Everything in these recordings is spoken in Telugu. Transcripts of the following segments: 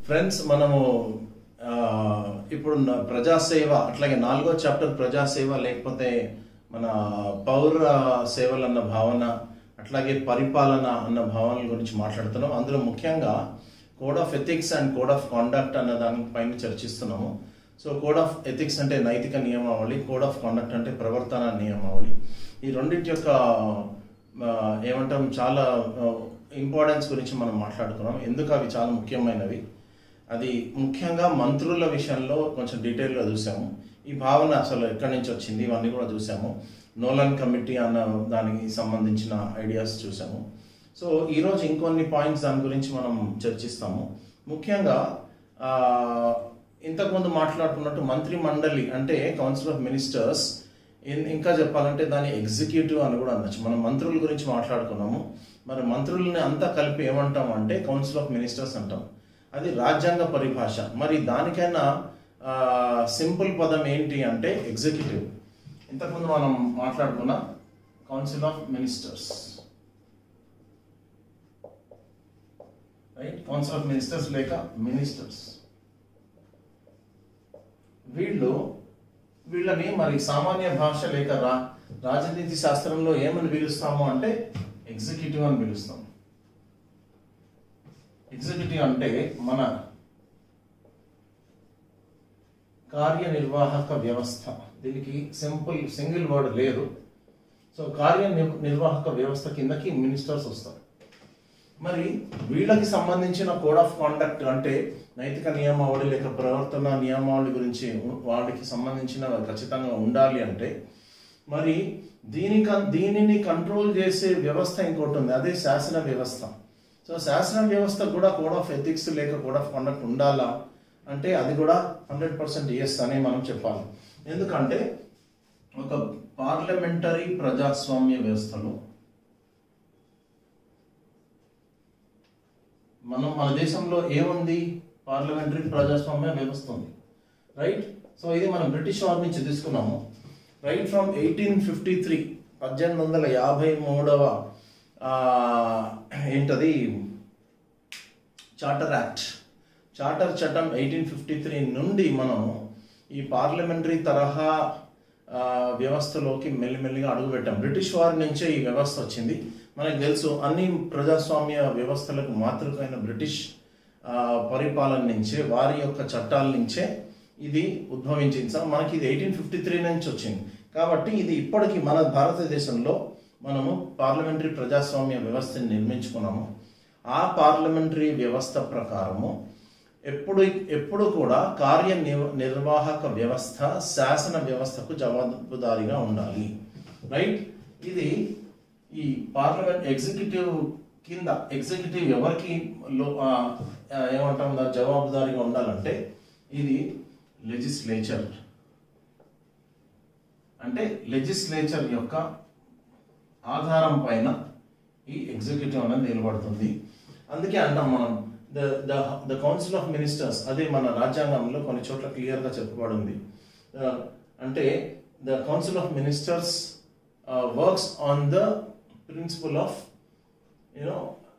ఫ్రెండ్స్ మనము ఆ, ఇప్పుడు న- ప్రజాసేవ అట్లాగే నాలుగో చాప్టర్ ప్రజాసేవ లేకపోతే మన పౌర సేవలు అన్న భావన అట్లాగే పరిపాలన అన్న భావనల గురించి మాట్లాడుతున్నాం అందులో ముఖ్యంగా code of ethics and code of conduct అన్న దానిపైన చర్చిస్తున్నాము సో కోడ్ ఆఫ్ ఎథిక్స్ అంటే నైతిక నియమావళి కోడ్ ఆఫ్ కాండక్ట్ అంటే ప్రవర్తన నియమావళి ఈ రెండింటి యొక్క ఆ, ఏమంటాం చాలా ఇంపార్టెన్స్ గురించి మనం మాట్లాడుకున్నాం ఎందుకు అవి చాలా ముఖ్యమైనవి అది ముఖ్యంగా మంత్రుల విషయంలో కొంచెం డీటెయిల్గా చూసాము ఈ భావన అసలు ఎక్కడి నుంచి వచ్చింది ఇవన్నీ కూడా చూసాము నోలన్ కమిటీ అన్న దానికి సంబంధించిన ఐడియాస్ చూసాము సో ఈరోజు ఇంకొన్ని పాయింట్స్ దాని గురించి మనం చర్చిస్తాము ముఖ్యంగా ఆ, ఇంతకుముందు మాట్లాడుకున్నట్టు మంత్రి మండలి అంటే కౌన్సిల్ ఆఫ్ మినిస్టర్స్ ఇన్- ఇంకా చెప్పాలంటే దాని ఎగ్జిక్యూటివ్ అని కూడా అనొచ్చు మనం మంత్రుల గురించి మాట్లాడుకున్నాము మరి మంత్రుల్ని అంతా కలిపి ఏమంటాం అంటే కౌన్సిల్ ఆఫ్ మినిస్టర్స్ అంటాం అది రాజ్యాంగ పరిభాష మరి దానికైనా సింపుల్ పదం ఏంటి అంటే ఎగ్జిక్యూటివ్ ఇంతకుముందు మనం మాట్లాడుకున్న council of ministers right council of ministers లేక మినిస్టర్స్ వీళ్ళు వీళ్ళని మరి సామాన్య భాష లేక రా రాజనీతి శాస్త్రంలో ఏమని పిలుస్తాము అంటే ఎగ్జిక్యూటివ్ అని పిలుస్తాం ఎగ్జిక్యూటివ్ అంటే మన కార్యనిర్వాహక వ్యవస్థ దీనికి సింపుల్ సింగిల్ వర్డ్ లేదు సో కార్య నిర్- నిర్వాహక వ్యవస్థ కిందకి మినిస్టర్స్ వస్తారు మరి వీళ్ళకి సంబంధించిన కోడ్ ఆఫ్ కాండక్ట్ అంటే నైతిక నియమావళి లేక ప్రవర్తన నియమావళి గురించి ఉ- వాటికి సంబంధించిన ఖచ్చితంగా ఉండాలి అంటే మరి దీని కన్- దీనిని కంట్రోల్ చేసే వ్యవస్థ ఇంకోటి ఉంది అదే శాసన వ్యవస్థ సో శాసన వ్యవస్థ కూడా కోడ్ ఆఫ్ ఎథిక్స్ లేక కోడ్ ఆఫ్ కాండక్ట్ ఉండాలా అంటే అది కూడా హండ్రెడ్ పర్సెంట్ ఎస్ అని మనం చెప్పాలి ఎందుకంటే ఒక పార్లమెంటరీ ప్రజాస్వామ్య వ్యవస్థలో మనం మన దేశంలో ఏముంది పార్లమెంటరీ ప్రజాస్వామ్య వ్యవస్థ ఉంది రైట్ సో ఇది మనం బ్రిటిష్ వారి నుంచి తీసుకున్నాము right from eighteen fifty three పద్దెనిమిది వందల యాభై మూడవ ఆ, ఏంటది చార్టర్ యాక్ట్ చార్టర్ చట్టం ఎయిటీన్ ఫిఫ్టీ త్రీ నుండి మనం ఈ పార్లమెంటరీ తరహా ఆ, వ్యవస్థలోకి మెల్లిమెల్లిగా అడుగుపెట్టాం బ్రిటిష్ వారి నుంచే ఈ వ్యవస్థ వచ్చింది మనకు తెలుసు అన్ని ప్రజాస్వామ్య వ్యవస్థలకు మాతృకైన బ్రిటిష్ ఆ, పరిపాలన నుంచే వారి యొక్క చట్టాల నుంచే ఇది ఉద్భవించింది సార్ మనకి ఇది ఎయిటీన్ ఫిఫ్టీ త్రీ నుంచి వచ్చింది కాబట్టి ఇది ఇప్పటికీ మన భారతదేశంలో మనము పార్లమెంటరీ ప్రజాస్వామ్య వ్యవస్థని నిర్మించుకున్నాము ఆ పార్లమెంటరీ వ్యవస్థ ప్రకారము ఎప్పుడు ఎప్పుడు కూడా కార్య నిర్- నిర్వాహక వ్యవస్థ శాసన వ్యవస్థకు జవాబుదారీగా ఉండాలి రైట్ ఇది ఈ పార్లమెంట్ ఎగ్జిక్యూటివ్ కింద ఎగ్జిక్యూటివ్ ఎవరికి లో ఆ, ఆ, ఏమంటాం దా జవాబుదారీగా ఉండాలంటే ఇది లెజిస్లేచర్ అంటే లెజిస్లేచర్ యొక్క ఆధారం పైన ఈ ఎగ్జిక్యూటివ్ అనేది నిలబడుతుంది అందుకే అంటాం మనం the the the council of ministers అదే మన రాజ్యాంగంలో కొన్ని చోట్ల క్లియర్గా చెప్పబడింది Uh, అంటే the council of ministers works on the principle of you know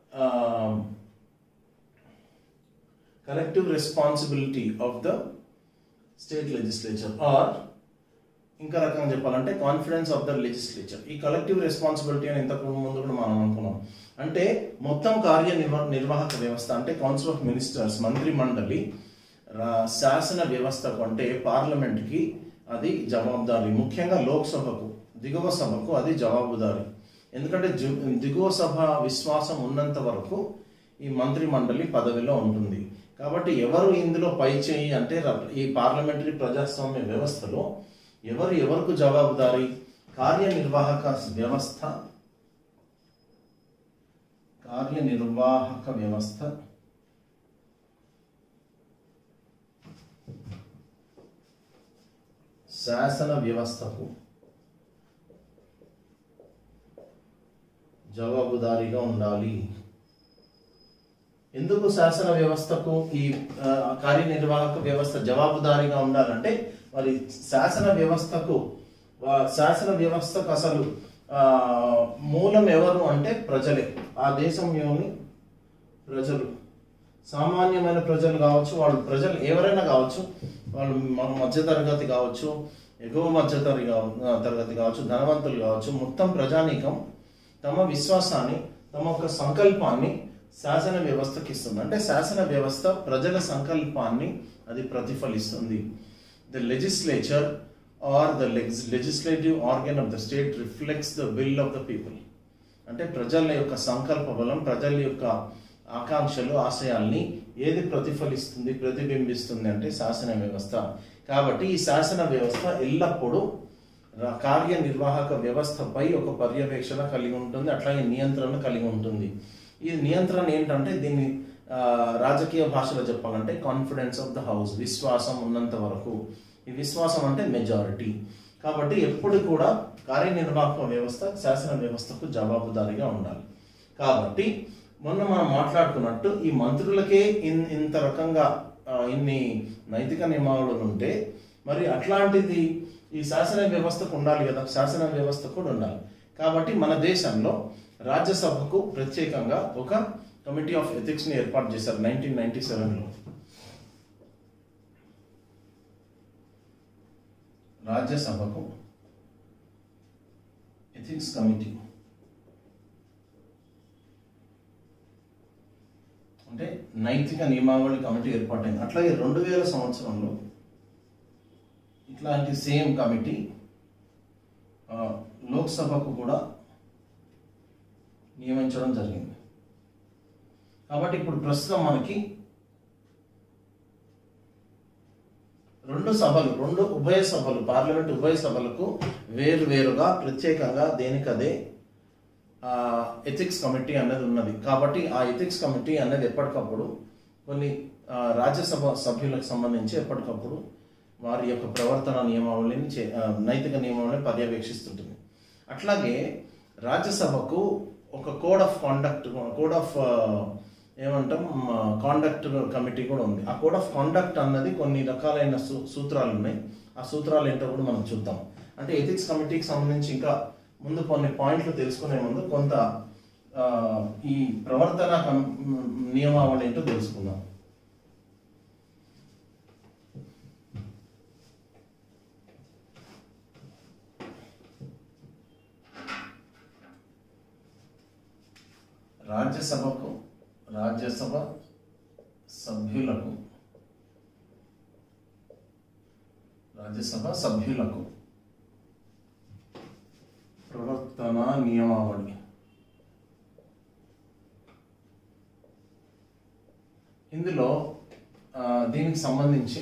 collective responsibility of the state legislature or ఇంకా రకంగా చెప్పాలంటే కాన్ఫిడెన్స్ ఆఫ్ ద లెజిస్లేచర్ ఈ కలెక్టివ్ రెస్పాన్సిబిలిటీ అని ఇంతకు ముందు కూడా మనం అనుకున్నాం అంటే మొత్తం కార్య నిర్వ- నిర్వాహక వ్యవస్థ అంటే కౌన్సిల్ ఆఫ్ మినిస్టర్స్ మంత్రి మండలి రా- శాసన వ్యవస్థకు అంటే పార్లమెంట్కి అది జవాబుదారీ ముఖ్యంగా లోక్సభకు దిగువ సభకు అది జవాబుదారీ ఎందుకంటే జు- దిగువ సభ విశ్వాసం ఉన్నంత వరకు ఈ మంత్రి మండలి పదవిలో ఉంటుంది కాబట్టి ఎవరు ఇందులో పై చేయి అంటే ర- ఈ పార్లమెంటరీ ప్రజాస్వామ్య వ్యవస్థలో ఎవరు ఎవరికి జవాబుదారీ కార్యనిర్వాహక వ్యవస్థ కార్యనిర్వాహక వ్యవస్థ శాసన వ్యవస్థకు జవాబుదారీగా ఉండాలి ఎందుకు శాసన వ్యవస్థకు ఈ ఆ, కార్యనిర్వాహక వ్యవస్థ జవాబుదారీగా ఉండాలంటే మరి శాసన వ్యవస్థకు వా- శాసన వ్యవస్థకు అసలు ఆ, మూలం ఎవరు అంటే ప్రజలే ఆ దేశంలోని ప్రజలు సామాన్యమైన ప్రజలు కావచ్చు వాళ్ళు ప్రజలు ఎవరైనా కావచ్చు వాళ్ళు మ- మధ్య తరగతి కావచ్చు ఎగువ మధ్య తరగతి కావ- తరగతి కావచ్చు ధనవంతులు కావచ్చు మొత్తం ప్రజానీకం తమ విశ్వాసాన్ని తమ యొక్క సంకల్పాన్ని శాసన వ్యవస్థకి ఇస్తుంది అంటే శాసన వ్యవస్థ ప్రజల సంకల్పాన్ని అది ప్రతిఫలిస్తుంది the legislature or the legislative organ of the state reflects the will of the people అంటే ప్రజల యొక్క సంకల్ప బలం ప్రజల యొక్క ఆకాంక్షలు ఆశయాల్ని ఏది ప్రతిఫలిస్తుంది ప్రతిబింబిస్తుంది అంటే శాసన వ్యవస్థ కాబట్టి ఈ శాసన వ్యవస్థ ఎల్లప్పుడూ ర- కార్యనిర్వాహక వ్యవస్థపై ఒక పర్యవేక్షణ కలిగి ఉంటుంది అట్లాగే నియంత్రణ కలిగి ఉంటుంది ఈ నియంత్రణ ఏంటంటే దీన్ని ఆ, రాజకీయ భాషలో చెప్పాలంటే కాన్ఫిడెన్స్ ఆఫ్ ద హౌస్ విశ్వాసం ఉన్నంత వరకు ఈ విశ్వాసం అంటే మెజారిటీ కాబట్టి ఎప్పుడు కూడా కార్యనిర్వాహక వ్యవస్థ శాసన వ్యవస్థకు జవాబుదారీగా ఉండాలి కాబట్టి మొన్న మనం మాట్లాడుకున్నట్టు ఈ మంత్రులకే ఇన్- ఇంత రకంగా ఆ, ఇన్ని నైతిక నియమావళులు ఉంటే మరి అట్లాంటిది ఈ శాసన వ్యవస్థకు ఉండాలి కదా శాసన వ్యవస్థ కూడా ఉండాలి కాబట్టి మన దేశంలో రాజ్యసభకు ప్రత్యేకంగా ఒక కమిటీ ఆఫ్ ఎథిక్స్ ని ఏర్పాటు చేశారు నైన్టీన్ నైన్టీ సెవెన్లో రాజ్యసభకు ఎథిక్స్ కమిటీ అంటే నైతిక నియమావళి కమిటీ ఏర్పాటైంది అట్లాగే రెండు వేల సంవత్సరంలో ఇట్లాంటి సేమ్ కమిటీ ఆ, లోక్సభకు కూడా నియమించడం జరిగింది కాబట్టి ఇప్పుడు ప్రస్తుతం మనకి రెండు సభలు రెండు ఉభయ సభలు పార్లమెంట్ ఉభయ సభలకు వేరు వేరుగా ప్రత్యేకంగా దేనికదే ఎథిక్స్ కమిటీ అనేది ఉన్నది కాబట్టి ఆ ఎథిక్స్ కమిటీ అనేది ఎప్పటికప్పుడు కొన్ని ఆ, రాజ్యసభ సభ్యులకు సంబంధించి ఎప్పటికప్పుడు వారి యొక్క ప్రవర్తన నియమావళిని చే- ఆ, నైతిక నియమావళిని పర్యవేక్షిస్తుంటుంది అట్లాగే రాజ్యసభకు ఒక code of conduct code of ఏమంటాం కాండక్ట్ కమిటీ కూడా ఉంది ఆ కోడ్ ఆఫ్ కాండక్ట్ అన్నది కొన్ని రకాలైన సూ- సూత్రాలు ఉన్నాయి ఆ సూత్రాలు ఏంటో కూడా మనం చూద్దాం అంటే ఎథిక్స్ కమిటీకి సంబంధించి ఇంకా ముందు కొన్ని పాయింట్లు తెలుసుకునే ముందు కొంత ఆ, ఈ ప్రవర్తన కం- నియమావళి ఏంటో తెలుసుకుందాం రాజ్యసభకు రాజ్యసభ సభ్యులకు రాజ్యసభ సభ్యులకు ప్రవర్తన నియమావళి ఇందులో ఆ, దీనికి సంబంధించి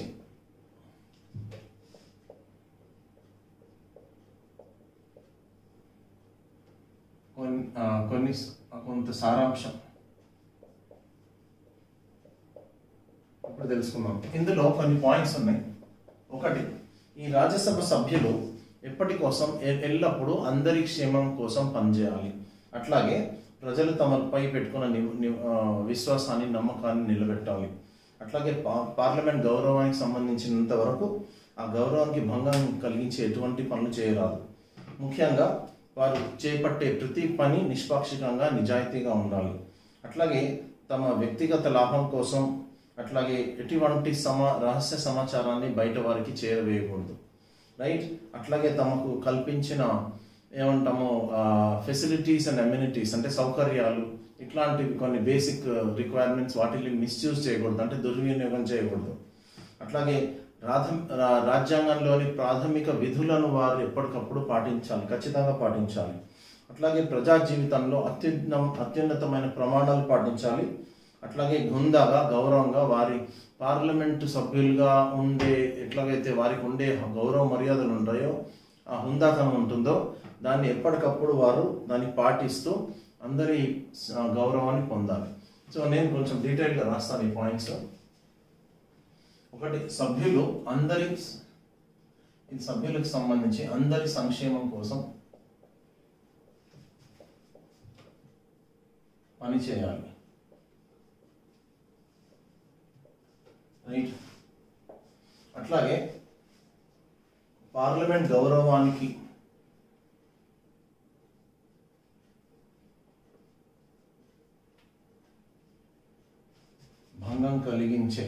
కొన్ని ఆ, కొన్ని స- కొంత సారాంశం ఇప్పుడు తెలుసుకుందాం ఇందులో కొన్ని పాయింట్స్ ఉన్నాయి ఒకటి ఈ రాజ్యసభ సభ్యులు ఎప్పటి కోసం ఎ- ఎల్లప్పుడూ అందరి క్షేమం కోసం పనిచేయాలి అట్లాగే ప్రజలు తమపై పెట్టుకున్న ని- ని- ఆ, విశ్వాసాన్ని నమ్మకాన్ని నిలబెట్టాలి అట్లాగే పా- పార్లమెంట్ గౌరవానికి సంబంధించినంత వరకు ఆ గౌరవానికి భంగం కలిగించే ఎటువంటి పనులు చేయరాదు ముఖ్యంగా వారు చేపట్టే ప్రతి పని నిష్పాక్షికంగా నిజాయితీగా ఉండాలి అట్లాగే తమ వ్యక్తిగత లాభం కోసం అట్లాగే ఎటువంటి సమా రహస్య సమాచారాన్ని బయట వారికి చేరవేయకూడదు రైట్ అట్లాగే తమకు కల్పించిన ఏమంటాము ఫెసిలిటీస్ అండ్ అమ్యూనిటీస్ అంటే సౌకర్యాలు ఇట్లాంటివి కొన్ని బేసిక్ రిక్వైర్మెంట్స్ వాటిని మిస్యూజ్ చేయకూడదు అంటే దుర్వినియోగం చేయకూడదు అట్లాగే రాధం రా- రాజ్యాంగంలోని ప్రాథమిక విధులను వారు ఎప్పటికప్పుడు పాటించాలి ఖచ్చితంగా పాటించాలి అట్లాగే ప్రజా జీవితంలో అత్యున్న అత్యున్నతమైన ప్రమాణాలు పాటించాలి అట్లాగే హుందాగా గౌరవంగా వారి పార్లమెంటు సభ్యులుగా ఉండే ఎట్లాగైతే వారికి ఉండే గౌరవ మర్యాదలు ఉంటాయో ఆ హుందాతనం ఉంటుందో దాన్ని ఎప్పటికప్పుడు వారు దాన్ని పాటిస్తూ అందరి స- గౌరవాన్ని పొందాలి సో నేను కొంచెం డీటెయిల్గా రాస్తాను ఈ పాయింట్స్ ఒకటి సభ్యులు అందరి ఇది సభ్యులకు సంబంధించి అందరి సంక్షేమం కోసం పని చేయాలి రైట్ అట్లాగే పార్లమెంట్ గౌరవానికి భంగం కలిగించే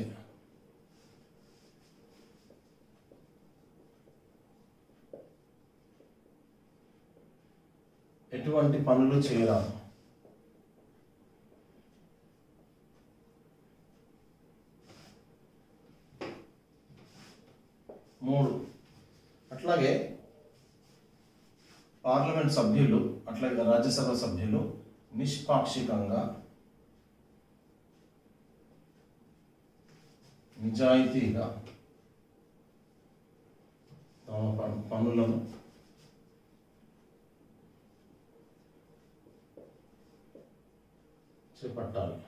ఎటువంటి పనులు చేయరాదు మూడు అట్లాగే పార్లమెంట్ సభ్యులు అట్లాగే రాజ్యసభ సభ్యులు నిష్పాక్షికంగా నిజాయితీగా తమ ప- పనులను చేపట్టాలి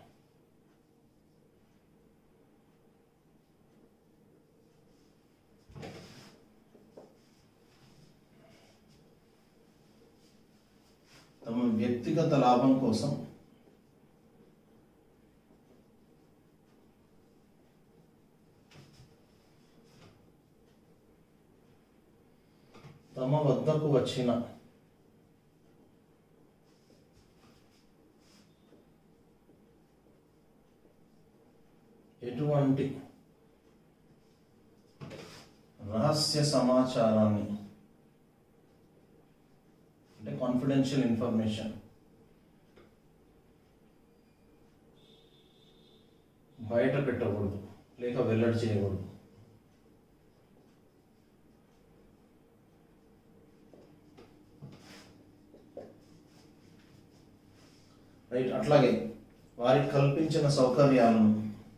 తమ వ్యక్తిగత లాభం కోసం తమ వద్దకు వచ్చిన ఎటువంటి రహస్య సమాచారాన్ని అంటే కాన్ఫిడెన్షియల్ ఇన్ఫర్మేషన్ బయట పెట్టకూడదు లేక వెల్లడి చేయకూడదు రైట్ అట్లాగే వారికి కల్పించిన సౌకర్యాలను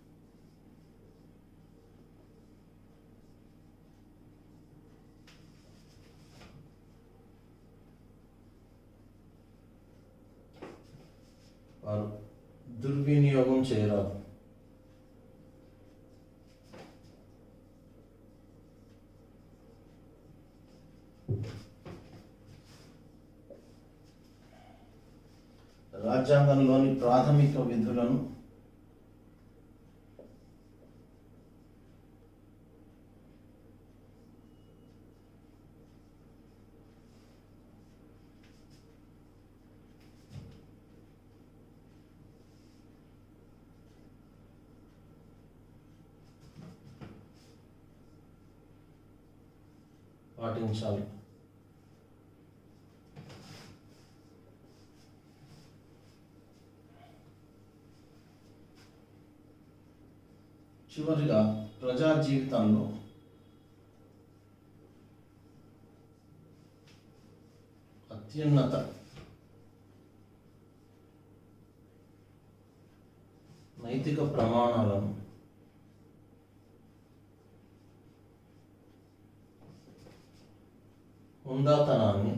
వారు దుర్వినియోగం చేయరాదు రాజ్యాంగంలోని ప్రాథమిక విధులను పాటించాలి చివరిగా ప్రజా జీవితంలో అత్యున్నత నైతిక ప్రమాణాలను హుందాతనాన్ని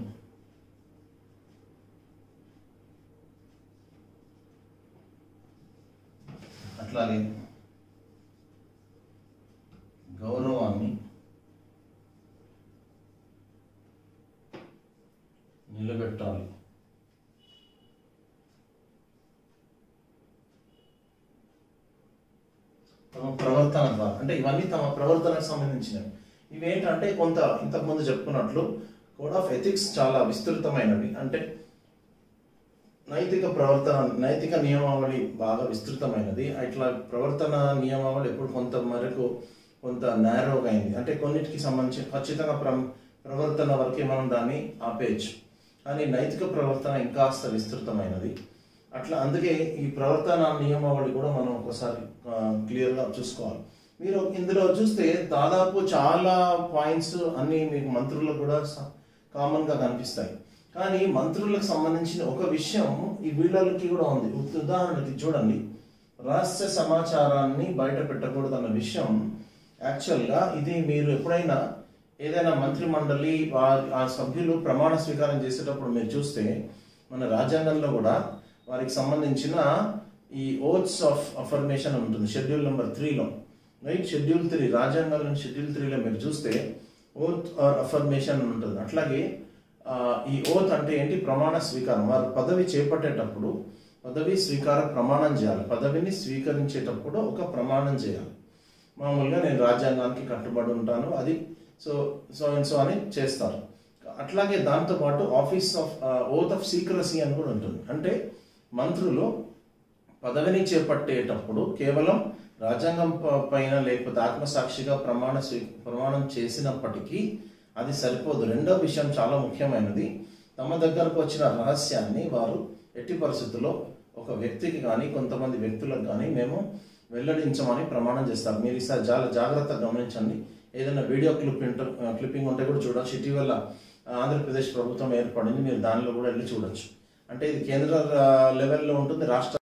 అట్లాగే గౌరవాన్ని నిలబెట్టాలి తమ ప్రవర్తన ద్వారా అంటే ఇవన్నీ తమ ప్రవర్తనకు సంబంధించినవి ఇవేంటంటే కొంత ఇంతకుముందు చెప్పుకున్నట్లు కోడ్ ఆఫ్ ఎథిక్స్ చాలా విస్తృతమైనవి అంటే నైతిక ప్రవర్తన నైతిక నియమావళి బాగా విస్తృతమైనది అట్లా ప్రవర్తన నియమావళి ఎప్పుడు కొంత మేరకు కొంత నేరోగా అయింది అంటే కొన్నిటికి సంబంధించి ఖచ్చితంగా ప్ర ప్రవర్తన వరకే మనం దాన్ని ఆపేయచ్చు కానీ నైతిక ప్రవర్తన ఇంకాస్త విస్తృతమైనది అట్లా అందుకే ఈ ప్రవర్తన నియమావళి కూడా మనం ఒకసారి క్లియర్గా చూసుకోవాలి మీరు ఇందులో చూస్తే దాదాపు చాలా పాయింట్స్ అన్ని మీకు మంత్రులకు కూడా కామన్గా కనిపిస్తాయి కానీ మంత్రులకు సంబంధించిన ఒక విషయం ఈ వీళ్ళకి కూడా ఉంది ఉదాహరణకి ఉదాహరణకి చూడండి రహస్య సమాచారాన్ని బయట పెట్టకూడదు అన్న విషయం యాక్చువల్గా ఇది మీరు ఎప్పుడైనా ఏదైనా మంత్రి మండలి వా- ఆ సభ్యులు ప్రమాణ స్వీకారం చేసేటప్పుడు మీరు చూస్తే మన రాజ్యాంగంలో కూడా వారికి సంబంధించిన ఈ ఓట్స్ ఆఫ్ అఫర్మేషన్ ఉంటుంది షెడ్యూల్ నెంబర్ త్రీలో రైట్ షెడ్యూల్ త్రీ రాజ్యాంగంలోని షెడ్యూల్ త్రీలో మీరు చూస్తే ఓత్ ఆర్ అఫర్మేషన్ అని ఉంటుంది అట్లాగే ఆ, ఈ ఓత్ అంటే ఏంటి ప్రమాణ స్వీకారం వారు పదవి చేపట్టేటప్పుడు పదవి స్వీకార ప్రమాణం చేయాలి పదవిని స్వీకరించేటప్పుడు ఒక ప్రమాణం చేయాలి మామూలుగా నేను రాజ్యాంగానికి కట్టుబడి ఉంటాను అది సో సో అండ్ సో అని చేస్తారు అట్లాగే దాంతోపాటు office of oath of secrecy అని కూడా ఉంటుంది అంటే మంత్రులు పదవిని చేపట్టేటప్పుడు కేవలం రాజ్యాంగం ప- పైన లేకపోతే ఆత్మసాక్షిగా ప్రమాణ స్వీ- ప్రమాణం చేసినప్పటికీ అది సరిపోదు రెండో విషయం చాలా ముఖ్యమైనది తమ దగ్గరకు వచ్చిన రహస్యాన్ని వారు ఎట్టి పరిస్థితుల్లో ఒక వ్యక్తికి కానీ కొంతమంది వ్యక్తులకు కానీ మేము వెల్లడించమని ప్రమాణం చేస్తారు మీరు ఈసారి చాలా జాగ్రత్తగా గమనించండి ఏదైనా వీడియో క్లిప్ ఇంటర్ క్లిప్పింగ్ ఉంటే కూడా చూడొచ్చు ఇటీవల ఆంధ్రప్రదేశ్ ప్రభుత్వం ఏర్పడింది మీరు దానిలో కూడా వెళ్ళి చూడొచ్చు అంటే ఇది కేంద్ర ఆ, లెవెల్లో ఉంటుంది రాష్ట్ర